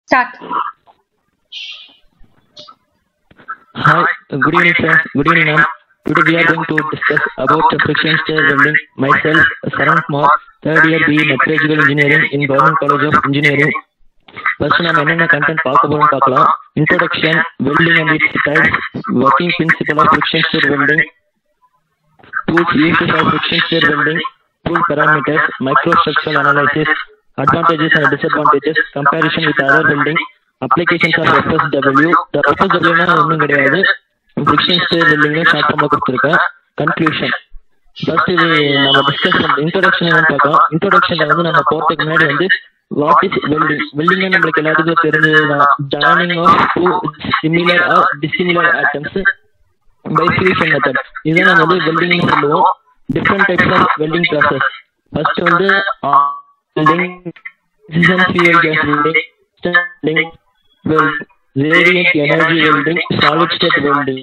Start. Hi, good evening friends. Good evening ma'am. Today we are going to discuss about the friction stir welding. Myself, Saran Kumar, third year BE Meteorological Engineering in Government College of Engineering. First நம்ம என்னென்ன content பார்க்க போறோம் பார்க்கலாம் introduction welding and its types working principle of friction stir welding tools used for friction stir welding tool parameters microstructural analysis advantages and disadvantages comparison with other welding applications of FSW the FSW னா ஒன்றும் கிடையாது friction stir welding short ஃபார்மாக கொடுத்துருக்கேன் conclusion first இது நம்ம discuss பண்ண introduction என்னன்னு பார்க்கலாம் இன்ட்ரோடக்ஷன்ல வந்து நம்ம போறதுக்கு முன்னாடி வந்து வாட் இஸ் வெல்டிங் வெல்டிங் நம்மளுக்கு எல்லாத்துக்கும் தெரிஞ்சதுதான் joining of two similar or dissimilar atoms by fusion method இதை நம்ம வந்து வெல்டிங் சொல்லுவோம் different types of welding process first வந்து welding fuel gas welding welding radiant energy welding solid state welding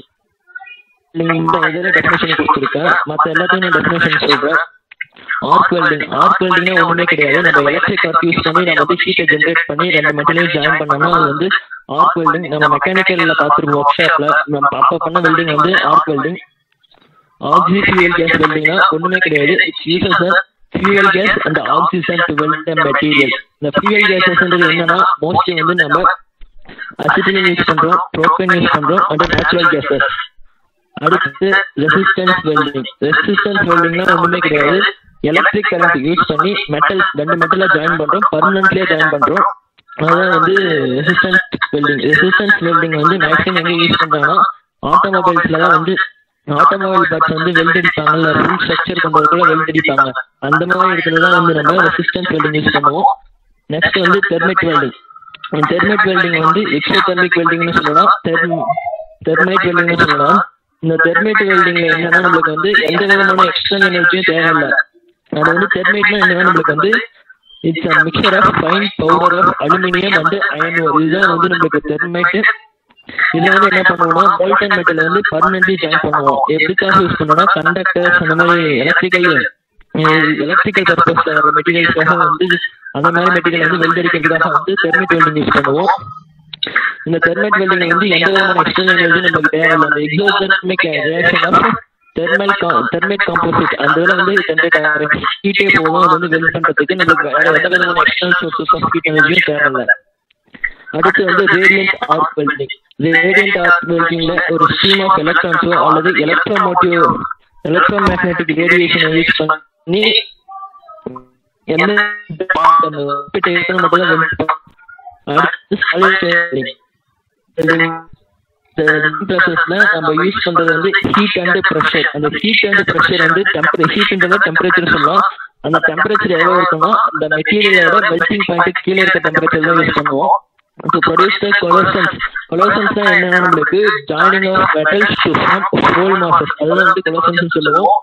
இந்த இதில் டெஃபினேஷன் கொடுத்துருக்கேன் மற்ற எல்லாத்தையும் நான் டெஃபினேஷன் சொல்றேன் ஆர்க் வெல்டிங் ஆர்க் வெல்டிங்னா ஒண்ணுமே கிடையாது நம்ம எலக்ட்ரிக் ஆர்க் யூஸ் பண்ணி நம்ம வந்து ஹீட்டை ஜென்ரேட் பண்ணி ரெண்டு மெட்டலையும் ஜாயின் பண்ணோம்னா அது வந்து ஆர்க் வெல்டிங் நம்ம மெக்கானிக்கல்ல பார்த்துருப்போம் ஒர்க் ஷாப்ல நம்ம அப்ப பண்ண வெல்டிங் வந்து arc welding oxy fuel gas வெல்டிங்னா ஒண்ணுமே கிடையாது it's uses fuel gas and oxygen to weld material இந்த ஃபியூயல் கேஸஸ்ன்றது என்னன்னா மோஸ்ட்லி வந்து நம்ம அசிட்டிலின் யூஸ் பண்றோம் ப்ரோப்பேன் யூஸ் பண்றோம் அண்ட் நேச்சுரல் கேஸஸ் அடுத்து ரெசிஸ்டன்ஸ் வெல்டிங் ரெசிஸ்டன்ஸ் வெல்டிங்னா ஒண்ணுமே கிடையாது எலக்ட்ரிக் கரண்ட் யூஸ் பண்ணி மெட்டல் ரெண்டு மெட்டலை ஜாயின் பண்றோம் பர்மனன்ட்லயே ஜாயின் பண்றோம் அதான் வந்து ரெசிஸ்டன்ஸ் வெல்டிங் ரெசிஸ்டன்ஸ் வெல்டிங் வந்து மேக்ஸிமம் எங்க யூஸ் பண்றாங்கன்னா ஆட்டோமொபைல்ஸ்ல தான் வந்து ஆட்டோமொபைல் பார்ட்ஸ் வந்து வெல்ட் அடிப்பாங்கல்ல ஃபுல் ஸ்ட்ரக்சர் கொண்டதுக்குள்ள வெல்ட் அடிப்பாங்க அந்த மாதிரி இருக்கிறது தான் வந்து நம்ம ரெசிஸ்டன்ஸ் வெல்டிங் யூஸ் பண்ணுவோம் நெக்ஸ்ட் வந்து தெர்மிட் வெல்டிங் தெர்மிட் வெல்டிங் வந்து எக்ஸோ தெர்மிக் வெல்டிங்னு சொல்லலாம் தெர்மைட் வெல்டிங்னு சொல்லலாம் இந்த தெர்மைட் வெல்டிங்ல என்னன்னா நம்மளுக்கு வந்து எந்த விதமான எக்ஸ்டர்னல் எனர்ஜியும் தேவையில்லை அது வந்து தெர்மைட்னா என்னன்னா நம்மளுக்கு வந்து it's a mixture of fine powder of aluminium and iron ore இதுதான் வந்து நம்மளுக்கு தெர்மைட் இதுல வந்து என்ன பண்ணுவோம்னா மோல்டன் மெட்டல் வந்து பர்மனன்ட்லி ஜாயின் பண்ணுவோம் எதுக்காக யூஸ் பண்ணுவோம்னா கண்டக்டர்ஸ் அந்த மாதிரி எலக்ட்ரிக்கல் எலக்ட்ரிக்கல் பர்பஸ் வர மெட்டீரியல்ஸ்க்காக வந்து அந்த மாதிரி மெட்டீரியல் வந்து வெல்ட் அடிக்கிறதுக்காக வந்து தெர்மைட் வெல்டிங் யூஸ் பண்ணுவோம் இந்த தெர்மைட் வெல்டிங் வந்து எந்த விதமான எக்ஸ்டர்னல் எனர்ஜி நமக்கு தேவையில்லை அந்த exothermic reaction of thermal thermite composite அந்த இதில் வந்து ஜென்ரேட் ஆகிற ஹீட்டே போதும் அது வந்து வெல்ட் பண்றதுக்கு நமக்கு வேற எந்த விதமான எக்ஸ்டர்னல் சோர்சஸ் ஆஃப் ஹீட் எனர்ஜியும் தேவையில்லை அடுத்து வந்து radiant arc welding radiant arc வெல்டிங்ல ஒரு ஸ்ட்ரீம் ஆஃப் எலக்ட்ரான்ஸோ அல்லது electromotive electromagnetic radiation use பண்ணி எந்த மட்டும் தான் அடுத்து சாலிட் ப்ராசஸ்ல நம்ம யூஸ் பண்றது வந்து ஹீட் அண்ட் ப்ரெஷர் அந்த ஹீட் அண்ட் ப்ரெஷர் வந்து டெம்பரே ஹீட்ன்றது டெம்பரேச்சர் சொல்லலாம் அந்த டெம்பரேச்சர் எவ்வளவு இருக்குன்னா அந்த மெட்டீரியலோட மெல்டிங் பாயிண்ட் கீழே இருக்க டெம்பரேச்சர் தான் யூஸ் பண்ணுவோம் டு ப்ரொடியூஸ் த கொலோசன்ஸ் கொலோசன்ஸ் தான் என்னன்னா நம்மளுக்கு joining of metals to form whole masses அதுதான் வந்து கொலோசன்ஸ் சொல்லுவோம்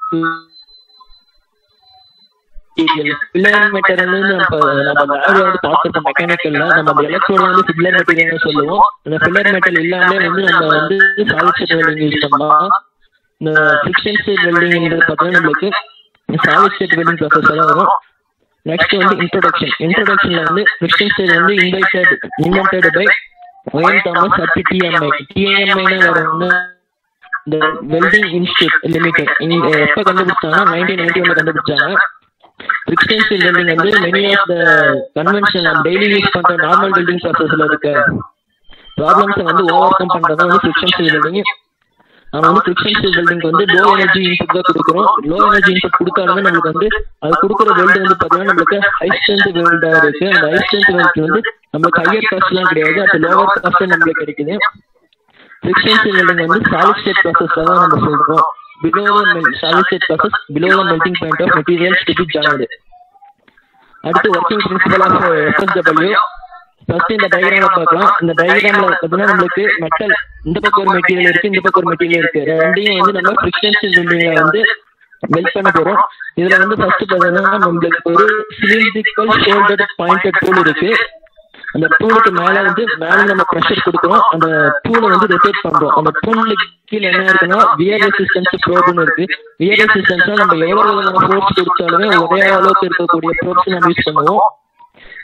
பில்லர் மெட்டீரியல் வந்து நம்ம நம்ம லேப்ல வந்து பார்த்துருக்கோம் மெக்கானிக்கல்ல நம்ம அந்த எலக்ட்ரோட வந்து பில்லர் மெட்டீரியல் சொல்லுவோம் அந்த பில்லர் மெட்டல் இல்லாமலே வந்து நம்ம வந்து சாலிட் ஸ்டேட் வெல்டிங் யூஸ் பண்ணலாம் இந்த ஃபிக்ஷன் ஸ்டேட் வெல்டிங்ன்றது பார்த்தீங்கன்னா நம்மளுக்கு சாலிட் ஸ்டேட் வெல்டிங் ப்ராசஸ் தான் வரும் நெக்ஸ்ட் வந்து இன்ட்ரோடக்ஷன் இன்ட்ரோடக்ஷன்ல வந்து ஃபிக்ஷன் ஸ்டேட் வந்து invited invented by Wayne Thomas at டிஎம்ஐ டிஎம்ஐனா வேற ஒன்று இந்த வெல்டிங் இன்ஸ்டியூட் லிமிடெட் எப்போ கண்டுபிடிச்சாங்கன்னா நைன்டீன் நைன்டி ஒன்ல கண்டுபிடிச்சாங்க ஃபிக்ஷன் ஸ்டீல் வெல்டிங் வந்து மெனி ஆஃப் த கன்வென்ஷன் நம்ம டெய்லி யூஸ் பண்ற நார்மல் வெல்டிங் ப்ராசஸ்ல இருக்க ப்ராப்ளம்ஸை வந்து ஓவர் கம் பண்றது வந்து ஃபிக்ஷன் ஸ்டீல் வெல்டிங் நம்ம வந்து ஃபிக்ஷன் ஸ்டீல் வெல்டிங் வந்து லோ எனர்ஜி இன்புட் தான் கொடுக்குறோம் லோ எனர்ஜி இன்புட் கொடுத்தாலுமே நம்மளுக்கு வந்து அது கொடுக்குற வெல்டு வந்து பார்த்தீங்கன்னா நம்மளுக்கு ஹை ஸ்ட்ரென்த் வெல்டா இருக்கு அந்த ஹை ஸ்ட்ரென்த் வெல்ட் வந்து நம்மளுக்கு ஹையர் காஸ்ட்லாம் கிடையாது அது லோவர் காஸ்ட் நம்மளுக்கு கிடைக்குது ஃபிக்ஷன் ஸ்டீல் வெல்டிங் வந்து சாலிட் ஸ்டேட் ப்ராசஸ்ல தான் நம்ம சொல்றோம் below the solid state process below the melting point of materials to be joined. அடுத்து working principle of FSW first இந்த டயக்ராம்ல பார்க்கலாம் இந்த டயக்ராம்ல பார்த்தீங்கன்னா நம்மளுக்கு மெட்டல் இந்த பக்கம் ஒரு மெட்டீரியல் இருக்கு இந்த பக்கம் ஒரு மெட்டீரியல் இருக்கு ரெண்டையும் வந்து நம்ம ஃபிக்ஷன் பில்டிங்ல வந்து வெல்ட் பண்ண போறோம் இதுல வந்து ஃபர்ஸ்ட் பார்த்தீங்கன்னா நம்மளுக்கு ஒரு சிலிண்ட்ரிக்கல் ஷோல்டர் பாயிண்டட் டூல் இருக்கு அந்த டூலுக்கு மேல வந்து மேல நம்ம ப்ரெஷர் கொடுக்குறோம் அந்த டூலை வந்து ரொட்டேட் பண்றோம் அந்த டூலுக்கு கீழே என்ன இருக்குன்னா வியர் ரெசிஸ்டன்ஸ் ப்ரோப்னு இருக்கு வியர் ரெசிஸ்டன்ஸ்னா நம்ம எவ்வளவு நம்ம ஃபோர்ஸ் கொடுத்தாலுமே ஒரே அளவுக்கு இருக்கக்கூடிய ப்ரோப்ஸ் நம்ம யூஸ் பண்ணுவோம்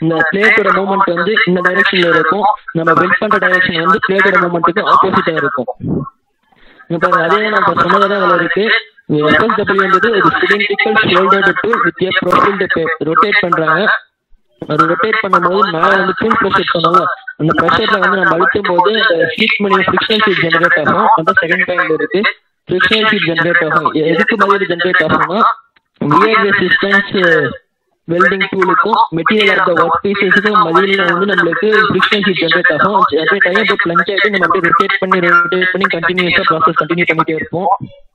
இந்த பிளேட்டோட மூவ்மெண்ட் வந்து இந்த டைரக்ஷன்ல இருக்கும் நம்ம பெண்ட் பண்ற டைரக்ஷன் வந்து பிளேட்டோட மூவ்மெண்ட்டுக்கு ஆப்போசிட்டா இருக்கும் இங்க பாருங்க அதே நான் இப்ப சொன்னதான் அதுல இருக்கு எஃப்எஸ்டபிள்யூ என்பது ஒரு cylindrical shouldered tool with a profiled rotate பண்றாங்க அது ரொட்டேட் பண்ணும்போது மேல வந்து டூல் ப்ரெஷர் சொன்னால அந்த ப்ரெஷர்ல வந்து நம்ம அழுத்தும் போது அந்த ஹீட் பண்ணி ஃபிரிக்ஷனல் ஹீட் ஜெனரேட் ஆகும் அந்த செகண்ட் பாயிண்ட் இருக்கு ஃபிரிக்ஷனல் ஹீட் ஜெனரேட் ஆகும் எ- எதுக்கு மாதிரி ஜெனரேட் ஆகும்னா வியர் ரெசிஸ்டன்ஸ் வெல்டிங் டூலுக்கும் மெட்டீரியல் ஆஃப் த ஒர்க் பீசஸுக்கும் மதியில வந்து நம்மளுக்கு ஃபிரிக்ஷனல் ஹீட் ஜெனரேட் ஆகும் ஜெனரேட் ஆகி இப்போ பிளஞ்ச் ஆகிட்டு நம்ம அப்படியே ரொட்டேட் பண்ணி ரொட்டேட் பண்ணி கண்டினியூஸா ப்ராசஸ் கண்டினியூ பண்ணிட்டே இருப்போம்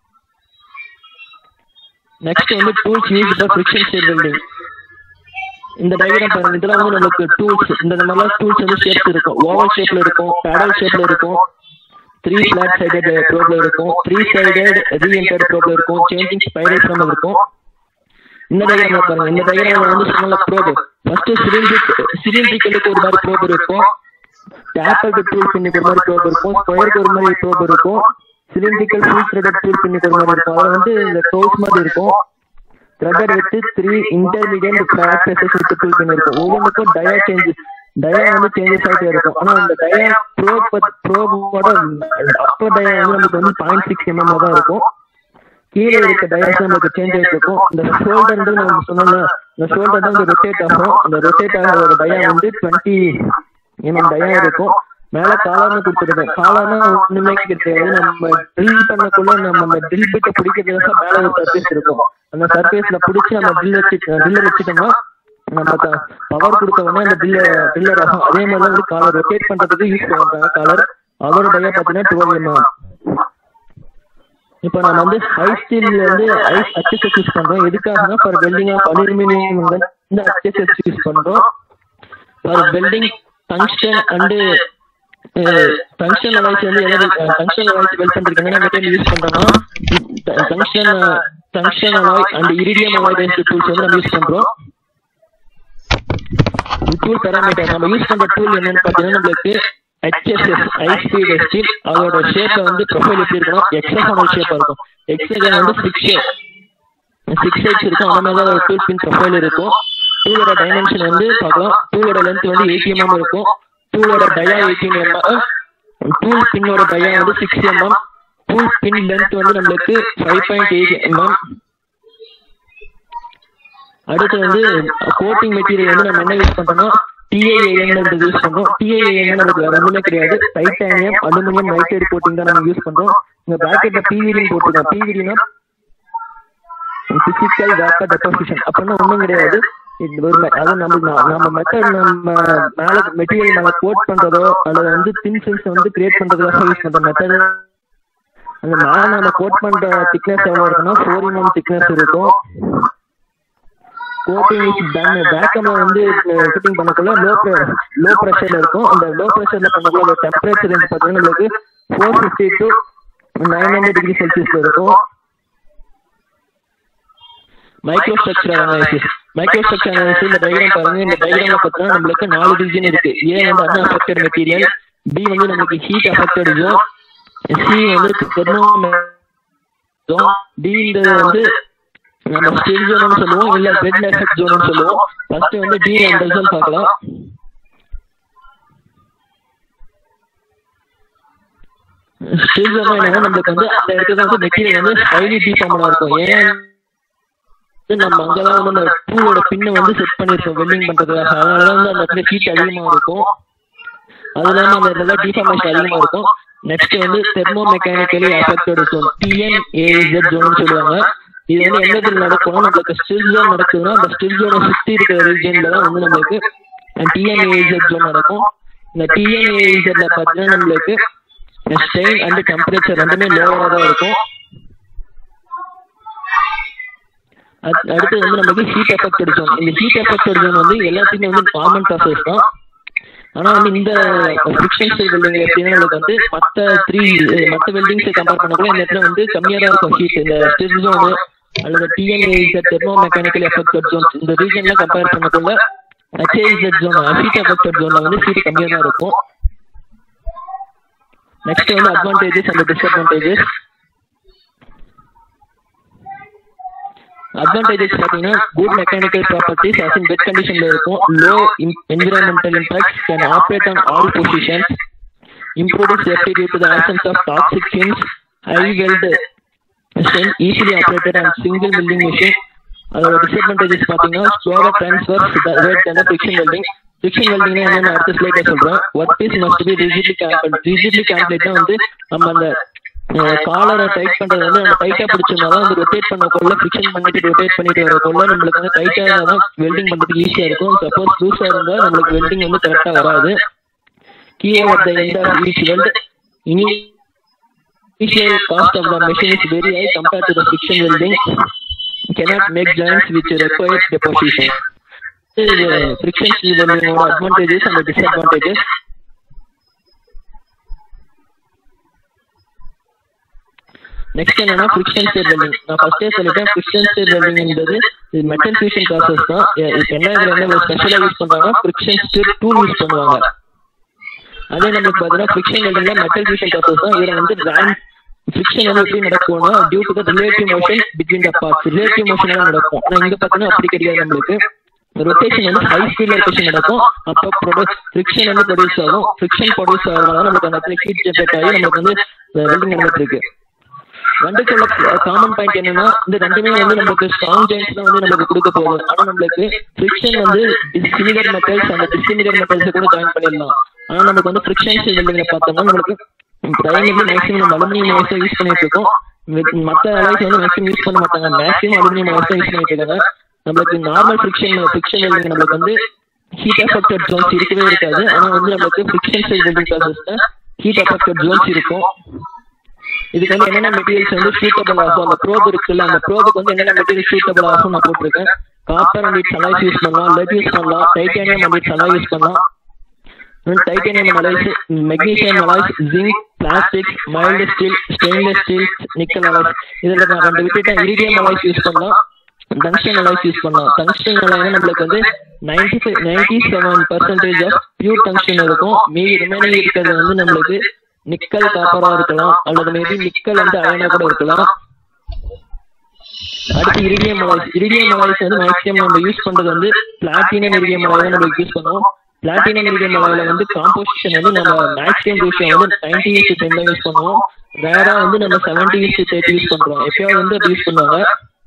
நெக்ஸ்ட் வந்து tools use for friction stir welding இந்த டயக்ராம் பாருங்க இதெல்லாம் வந்து நமக்கு டூல்ஸ் இந்த மாதிரிலாம் டூல்ஸ் வந்து ஷேப்ஸ் இருக்கும் ஓவல் ஷேப்ல இருக்கும் பேடல் ஷேப்ல இருக்கும் த்ரீ ஃபிளாட் சைடட் ப்ரோப்ல இருக்கும் த்ரீ சைடட் ரீஎன்டர் ப்ரோப்ல இருக்கும் சேஞ்சிங் ஸ்பைரல் ஃப்ரம் இருக்கும் இந்த டயக்ராம் பாருங்க இந்த டயக்ராம் வந்து சொன்ன ப்ரோப் ஃபர்ஸ்ட் சிலிண்ட்ரிக் சிலிண்ட்ரிக்கலுக்கு ஒரு மாதிரி ப்ரோப் இருக்கும் டேப்பருக்கு டூல் பின்னுக்கு ஒரு மாதிரி ப்ரோப் இருக்கும் ஸ்கொயருக்கு ஒரு மாதிரி ப்ரோப் இருக்கும் சிலிண்ட்ரிக்கல் ஃபுல் த்ரெடட் டூல் பின்னுக்கு ஒரு மாதிரி இருக்கும் அதில் வந்து இந்த டோல்ஸ் மாதிரி இருக்கும் threaded with three intermediate flat faces with tool pin இருக்கும் ஒவ்வொன்றுக்கும் டயா சேஞ்சஸ் டயா வந்து சேஞ்சஸ் ஆகிட்டே இருக்கும் ஆனா அந்த டயா ப்ரோப் ப்ரோபோட அப்பர் டயா வந்து நமக்கு வந்து பாயிண்ட் சிக்ஸ் எம்எம் தான் இருக்கும் கீழே இருக்க டயாஸ் நமக்கு சேஞ்ச் ஆகிட்டு இருக்கும் இந்த ஷோல்டர் நம்ம சொன்னோம்ல இந்த ஷோல்டர் தான் வந்து ரொட்டேட் ஆகும் அந்த ரொட்டேட் ஆகிற ஒரு டயா வந்து டுவெண்ட்டி எம்எம் டயா இருக்கும் மேல காலர்னு கொடுத்துருக்கோம் காலர்னா ஒண்ணுமே கிடையாது நம்ம ட்ரில் பண்ணக்குள்ள நம்ம அந்த ட்ரில் பிட்ட பிடிக்கிறதுக்கு மேல ஒரு சர்ஃபேஸ் இருக்கும் அந்த சர்ஃபேஸ்ல பிடிச்சி நம்ம ட்ரில் வச்சு ட்ரில்லர் வச்சுட்டோம்னா நம்ம பவர் கொடுத்த உடனே அந்த ட்ரில்ல ட்ரில்லர் ஆகும் அதே மாதிரி தான் வந்து காலர் ரொட்டேட் பண்றதுக்கு யூஸ் பண்ணுறாங்க காலர் அதோட டயா பாத்தீங்கன்னா டுவெல் எம்எம் இப்போ நம்ம வந்து ஹை ஸ்டீல்ல வந்து ஐஸ் அச்சஸ் யூஸ் பண்றோம் எதுக்காகனா ஃபார் வெல்டிங் ஆஃப் அலுமினியம் இந்த அச்சஸ் யூஸ் பண்றோம் for welding tungsten and tungsten alloys வந்து எதாவது டங்ஸ்டன் அலாய்ஸ் வெல்ட் பண்றதுக்கு என்ன மெட்டீரியல் யூஸ் பண்றோம்னா tungsten tungsten alloy and iridium alloy based tools வந்து நம்ம யூஸ் பண்றோம் டூல் பேராமீட்டர் நம்ம யூஸ் பண்ற டூல் என்னன்னு பாத்தீங்கன்னா நம்மளுக்கு HSS ஹை ஸ்பீட் ஸ்டீல் அதோட ஷேப்ல வந்து ப்ரொஃபைல் எப்படி இருக்கணும் எக்ஸாகனல் ஷேப்பா இருக்கும் எக்ஸாகன் வந்து சிக்ஸ் ஷேப் சிக்ஸ் சைட்ஸ் இருக்கும் அந்த மாதிரி தான் டூல் பின் ப்ரொஃபைல் இருக்கும் டூலோட டைமென்ஷன் வந்து பார்க்கலாம் டூலோட லென்த் வந்து எயிட்டி எம்எம் இருக்கும் டூலோட டயா எயிட்டீன் எம்எம் டூல் பின்னோட டயா வந்து six MM tool pin length வந்து நம்மளுக்கு ஃபைவ் பாயிண்ட் எயிட் எம்எம் அடுத்து வந்து கோட்டிங் மெட்டீரியல் வந்து நம்ம என்ன யூஸ் பண்றோம்னா டிஏஏஎன் யூஸ் பண்றோம் டிஏஏஎன் நமக்கு வேற ஒண்ணுமே கிடையாது டைட்டானியம் அலுமினியம் நைட்ரேட் கோட்டிங் தான் நம்ம யூஸ் பண்றோம் இந்த பிராக்கெட்ல பிவிடின்னு போட்டுருக்கோம் பிவிடினா பிசிக்கல் வேப்பர் டெபாசிஷன் அப்படின்னா ஒண்ணும் கிடையாது இது ஒரு me- அது நம்ம நம்ம மெத்தட் நம்ம மேல மெட்டீரியல் மேல கோட் பண்றதோ அல்லது வந்து தின் ஃபில்ஸ் வந்து கிரியேட் பண்றதுக்காக யூஸ் பண்ற மெத்தட் அந்த மேல நம்ம கோட் பண்ற திக்னஸ் எவ்வளவு இருக்குன்னா ஃபோர் எம்எம் திக்னஸ் இருக்கும் கோட்டிங் இஸ் டன் பேக்கம்ல வந்து ஃபிட்டிங் பண்ணக்குள்ள லோ லோ ப்ரெஷர்ல இருக்கும் அந்த லோ ப்ரெஷர்ல பண்ணக்குள்ள அந்த டெம்பரேச்சர் வந்து பாத்தீங்கன்னா உங்களுக்கு four fifty to nine hundred degree செல்சியஸ்ல இருக்கும் micro structure analysis micro structure analysis இந்த டயக்ராம் பாருங்க இந்த டயக்ராம்ல பார்த்தீங்கன்னா நம்மளுக்கு நாலு டிவிஷன் இருக்கு ஏ வந்து அன் அஃபெக்டட் மெட்டீரியல் பி வந்து நமக்கு ஹீட் அஃபெக்டட் ஜோன் சி வந்து தெர்மோ டி வந்து நம்ம ஸ்டீல் ஜோன் சொல்லுவோம் இல்ல பெட் எஃபெக்ட் ஜோன் சொல்லுவோம் ஃபர்ஸ்ட் வந்து டி அண்ட் ஜோன் பார்க்கலாம் ஸ்டீல் ஜோன் என்னன்னா நம்மளுக்கு வந்து அந்த இடத்துல வந்து மெட்டீரியல் வந்து ஹைலி டீஃபார்மடா இருக்கும் ஏன் வந்து நம்ம அங்கதான் வந்து அந்த டூலோட பின்னை வந்து செட் பண்ணிருக்கோம் வெல்டிங் பண்றதுக்காக அதனால வந்து அந்த இடத்துல ஹீட் அதிகமா இருக்கும் அது இல்லாம அந்த இடத்துல டிஃபார்மேஷன் அதிகமா இருக்கும் நெக்ஸ்ட் வந்து thermo mechanically affected zone TMAZ zone சொல்லுவாங்க இது வந்து எந்த இடத்துல நடக்கும்னா நம்மளுக்கு ஸ்டில் ஜோன் நடக்குதுன்னா அந்த ஸ்டில் ஜோனை சுத்தி இருக்கிற ரீஜன்ல தான் வந்து நம்மளுக்கு டிஎன்ஏஇசட் ஜோன் நடக்கும் இந்த டிஎன்ஏஇசட்ல பார்த்தீங்கன்னா நம்மளுக்கு ஸ்ட்ரெயின் அண்ட் டெம்பரேச்சர் ரெண்டுமே லோவரா தான் இருக்கும் அத்- அடுத்து வந்து நமக்கு ஹீட் எஃபெக்ட் ஜோன் இந்த ஹீட் எஃபெக்ட் ஜோன் வந்து எல்லாத்துக்குமே வந்து காமன் ப்ராசஸ் தான் ஆனா வந்து இந்த ஃபிக்ஷன் ஸ்டைல் பில்டிங் எப்படின்னா நமக்கு வந்து மத்த த்ரீ மத்த பில்டிங்ஸ் கம்பேர் பண்ணக்குள்ள இந்த இடத்துல வந்து கம்மியா தான் இருக்கும் ஹீட் இந்த ஸ்டில் ஜோன் அல்லது TMA thermo mechanical effect zone இந்த ரீஜன்ல கம்பேர் பண்ணக்குள்ள ஹெச்ஏஇசட் ஜோன் ஹீட் எஃபெக்ட் ஜோன்ல வந்து ஹீட் கம்மியா தான் இருக்கும் நெக்ஸ்ட் வந்து அட்வான்டேஜஸ் அண்ட் டிஸ்அட்வான்டேஜஸ் அட்வான்டேஜஸ் பார்த்தீங்கன்னா good mechanical properties as in weld கண்டிஷன்ல இருக்கும் low environmental impact can operate on all positions improved safety due to the absence of toxic fumes, high weld strength, easily operated on single milling machine. அதோட disadvantages பார்த்தீங்கன்னா slower transfers rate than friction welding friction வெல்டிங்னா என்னென்ன அடுத்த ஸ்லைட்ல சொல்றேன் work piece must be rigidly clamped rigidly கேம்ப்ளேட்னா வந்து நம்ம அந்த காலரை டைட் பண்றது வந்து நம்ம டைட்டா பிடிச்சோம்னா தான் வந்து ரொட்டேட் பண்ணக்குள்ள ஃபிக்ஷன் பண்ணிட்டு ரொட்டேட் பண்ணிட்டு வரக்குள்ள நம்மளுக்கு வந்து டைட்டா இருந்தா தான் வெல்டிங் பண்றதுக்கு ஈஸியா இருக்கும் சப்போஸ் லூஸா இருந்தா நம்மளுக்கு வெல்டிங் வந்து கரெக்டா வராது key at the end of each weld. Initial cost of the machine is very high compared to the friction welding. Cannot make joints which require deposition. Friction stir வெல்டிங்கோட advantages and disadvantages next என்னன்னா friction stir welding நான் ஃபர்ஸ்டே சொல்லிட்டேன் friction stir welding என்பது இது metal fusion process தான் இப்போ என்ன இதுல என்ன ஸ்பெஷலாக யூஸ் பண்றாங்கன்னா ஃபிரிக்ஷன் ஸ்டேட் டூல் யூஸ் பண்ணுவாங்க அதே நம்மளுக்கு பார்த்தீங்கன்னா ஃபிக்ஷன் வெல்டிங்ல மெட்டல் ஃபியூஷன் ப்ராசஸ் தான் இதுல வந்து ரேம் ஃபிக்ஷன் வந்து எப்படி நடக்கும்னா due to the relative motion between the parts relative மோஷனால நடக்கும் ஆனா இங்க பார்த்தீங்கன்னா அப்படி கிடையாது நம்மளுக்கு ரொட்டேஷன் வந்து ஹை ஸ்பீட்ல ரொட்டேஷன் நடக்கும் அப்போ ப்ரொடியூஸ் ஃபிக்ஷன் வந்து ப்ரொடியூஸ் ஆகும் ஃபிக்ஷன் ப்ரொடியூஸ் ஆகிறதுனால நமக்கு அந்த இடத்துல ஹீட் ஜென்ரேட் ஆகி நமக்கு வந்து வெல்டிங் நடந்துட்டு இருக்கு ரெண்டுக்குள்ள காமன் பாயிண்ட் என்னன்னா இந்த ரெண்டுமே வந்து நமக்கு ஸ்ட்ராங் ஜாயின்ஸ் தான் வந்து நமக்கு கொடுக்க போகுது ஆனா நம்மளுக்கு ஃபிரிக்ஷன் வந்து சிமிலர் மெட்டல்ஸ் அந்த டிஸ்சிமிலர் மெட்டல்ஸ் கூட ஜாயின் பண்ணிடலாம் ஆனா நமக்கு வந்து ஃபிரிக்ஷன் வெல்டிங்ல பார்த்தோம்னா நம்மளுக்கு பிரைமரி மேக்ஸிமம் நம்ம அலுமினியம் அலைஸ் யூஸ் பண்ணிட்டு இருக்கோம் மற்ற அலைஸ் வந்து மேக்ஸிமம் யூஸ் பண்ண மாட்டாங்க மேக்ஸிமம் அலுமினியம் அலைஸ் யூஸ் பண்ணிட்டு இருக்காங்க நம்மளுக்கு நார்மல் ஃபிரிக்ஷன் ஃபிரிக்ஷன் வெல்டிங் நம்மளுக்கு வந்து ஹீட் அஃபெக்டட் ஜோன்ஸ் இருக்கவே இருக்காது ஆனா வந்து நம்மளுக்கு ஃபிரிக்ஷன் ஸ்டைல் வெல்டிங் ப்ராசஸ்ல ஹீட் அஃபெக்டட் ஜோன்ஸ் இருக்கும் இதுக்கு வந்து என்னென்ன மெட்டீரியல்ஸ் வந்து சூட்டபிள் ஆகும் அந்த ப்ரோப் இருக்குல்ல அந்த ப்ரோபுக்கு வந்து என்னென்ன மெட்டீரியல் சூட்டபிள் ஆகும் நான் போட்டிருக்கேன் copper and its alloys use பண்ணலாம் லெட் யூஸ் பண்ணலாம் titanium and its alloy use பண்ணலாம் titanium alloys magnesium alloys zinc plastic mild steel stainless steel nickel alloys இதில் நான் ரெண்டு விட்டுட்டேன் இரிடியம் அலாய்ஸ் யூஸ் பண்ணலாம் டங்ஸ்டன் அலாய்ஸ் யூஸ் பண்ணலாம் டங்ஸ்டன் அலாய்னா நம்மளுக்கு வந்து ninety five ninety seven percentage of pure tungsten இருக்கும் மீதி ரிமைனிங் இருக்கிறது வந்து நம்மளுக்கு நிக்கல் காப்பரா இருக்கலாம் அல்லது மேபி நிக்கல் வந்து அயனா கூட இருக்கலாம் அடுத்து இரிடியம் அலாய்ஸ் இரிடியம் அலாய்ஸ் வந்து மேக்ஸிமம் நம்ம யூஸ் பண்றது வந்து பிளாட்டினம் இரிடியம் அலாய் நம்ம யூஸ் பண்ணுவோம் பிளாட்டினம் இரிடியம் அலாயில வந்து காம்போசிஷன் வந்து நம்ம மேக்ஸிமம் ரேஷியோ வந்து நைன்டி இஸ் டென் தான் யூஸ் பண்ணுவோம் ரேரா வந்து நம்ம செவன்டி இஸ் தேர்ட்டி யூஸ் பண்றோம் எப்பயாவது வந்து அது யூஸ் பண்ணுவாங்க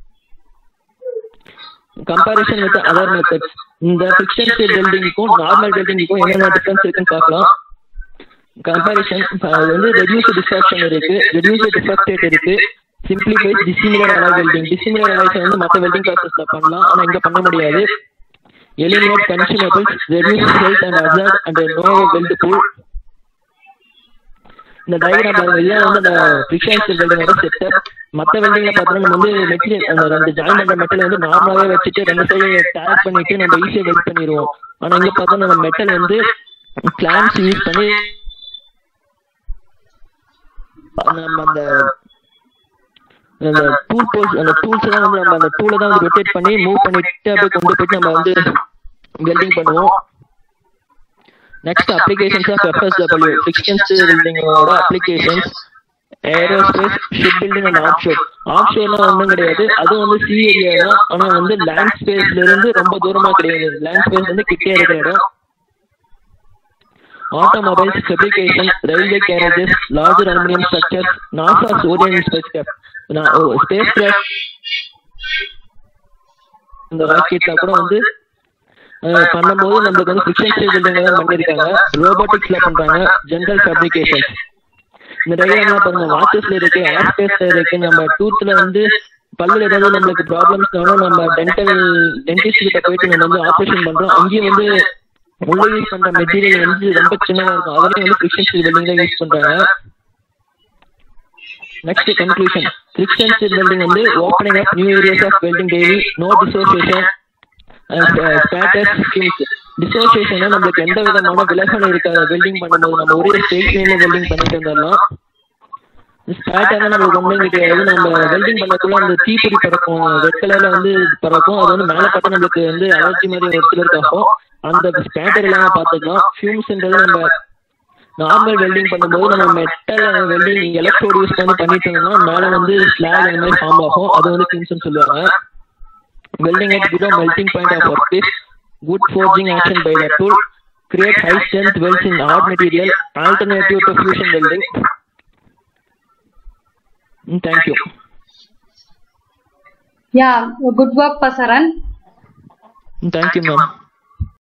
கம்பாரிசன் வித் அதர் மெத்தட்ஸ் இந்த ஃபிக்ஷன் ஸ்டேட் வெல்டிங்க்கும் நார்மல் வெல்டிங்க்கும் என்னென்ன டிஃபரன்ஸ் இருக்குன்னு பார்க்கலாம் கம்பாரிசன் அது வந்து ரெடியூஸ் டிஸ்ட்ராக்ஷன் இருக்கு ரெடியூஸ் டிஃபெக்டேட் இருக்கு simplify dissimilar alloy welding dissimilar alloys வந்து மற்ற வெல்டிங் ப்ராசஸ்ல பண்ணலாம் ஆனா இங்க பண்ண முடியாது eliminate consumables reduce health and hazard and no weld pool இந்த டயக்ராம் பாருங்க இதுதான் வந்து அந்த ஃபிக்ஷன் வெல்டிங்கோட செட்டப் மற்ற வெல்டிங்ல பார்த்தோம்னா நம்ம வந்து மெட்டீரியல் அந்த ரெண்டு ஜாயின் பண்ற மெட்டல் வந்து நார்மலாவே வச்சுட்டு ரெண்டு சைடு டேக் பண்ணிட்டு நம்ம ஈஸியா வெல்ட் பண்ணிடுவோம் ஆனா இங்க பார்த்தா நம்ம மெட்டல் வந்து கிளாம்ஸ் யூஸ் பண்ணி நம்ம அந்த அந்த டூல் போஸ் அந்த டூல்ஸ் தான் வந்து நம்ம அந்த டூலை தான் வந்து ரொட்டேட் பண்ணி மூவ் பண்ணிட்டு அப்படியே கொண்டு போயிட்டு நம்ம வந்து வெல்டிங் பண்ணுவோம் next applications of FSW frictions வெல்டிங்கோட applications aerospace shipbuilding and offshore ஆஃப் ஷோர்னா ஒன்றும் கிடையாது அது வந்து சி ஏரியா தான் ஆனால் வந்து லேண்ட் ஸ்பேஸ்ல இருந்து ரொம்ப தூரமா கிடையாது லேண்ட் ஸ்பேஸ் வந்து கிட்டே இருக்கிற இடம் automobiles, fabrication, railway carriages, larger aluminum structures, NASA's Orion spacecraft. Spacecraft இந்த ராக்கெட்ல கூட வந்து பண்ணும்போது நம்மளுக்கு வந்து ஃபிக்ஷன் ஸ்டேஜ் பில்டிங் தான் பண்ணியிருக்காங்க ரோபோட்டிக்ஸ்ல பண்றாங்க ஜென்ரல் ஃபேப்ரிகேஷன் இந்த டயக்ராம்லாம் பாருங்க வாட்சஸ்ல இருக்கு ஏர் ஸ்பேஸ்ல இருக்கு நம்ம டூத்ல வந்து பல்லுல ஏதாவது நம்மளுக்கு ப்ராப்ளம்ஸ் நம்ம டென்டல் டென்டிஸ்ட் கிட்ட போயிட்டு நம்ம வந்து ஆப்ரேஷன் பண்றோம் அங்கேயும் வந்து உள்ள யூஸ் பண்ற மெட்டீரியல் வந்து ரொம்ப சின்னதா இருக்கும் அதெல்லாம் வந்து ஃபிக்ஷன் ஸ்டீல் வெல்டிங் தான் யூஸ் பண்றாங்க next conclusion friction stir welding வந்து opening of new areas of welding daily no dissociation status skills dissociation நம்மளுக்கு எந்த விதமான விலகல் இருக்காது வெல்டிங் பண்ணும்போது நம்ம ஒரே ஸ்ட்ரெயிட் லைன்ல வெல்டிங் பண்ணிட்டு வந்துடலாம் ஸ்டார்ட் நம்மளுக்கு ஒன்றும் கிடையாது நம்ம வெல்டிங் பண்ணக்குள்ள அந்த தீப்பொறி பறக்கும் ரெட் கலர்ல வந்து பறக்கும் அது வந்து மேலே பார்த்தா நம்மளுக்கு வந்து அலர்ஜி மாதிரி ஒரு சிலருக்கு ஆகும் அந்த ஸ்பேட்டர் இல்லாம பாத்துக்கலாம் ஃபியூம்ஸ்ன்றது நம்ம நார்மல் வெல்டிங் பண்ணும்போது நம்ம மெட்டல் வெல்டிங் எலக்ட்ரோட் யூஸ் பண்ணி பண்ணிட்டு இருந்தோம்னா மேல வந்து ஸ்லாக் அந்த மாதிரி ஃபார்ம் ஆகும் அது வந்து ஃபியூம்ஸ்னு சொல்லுவாங்க welding at below melting point of workpiece, good forging action by the tool, create high strength welds in hard material, alternative to fusion welding. Mm, Thank you. Yeah, good work, Pasaran. Mm, Thank you, ma'am.